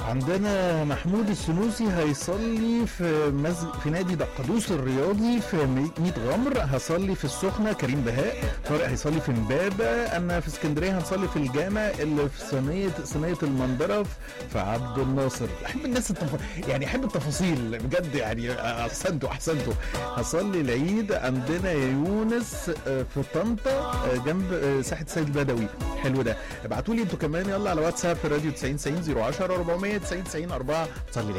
عندنا محمود السنوسي هيصلي في مز... في نادي دقدوس الرياضي في مي- ميت غمر هصلي في السخنه كريم بهاء طارق هيصلي في امبابه انا في اسكندريه هنصلي في الجامع اللي في صينيه صينيه المنظره في عبد الناصر احب الناس التف... يعني احب التفاصيل بجد يعني احسنتوا احسنتوا هصلي العيد عندنا يا يونس آه، في طنطا آه، جنب آه، ساحه سيد البدوي حلو ده ابعتوا لي انتوا كمان يلا على واتساب في راديو 90 90 010 400 90 90 4 صلي العيد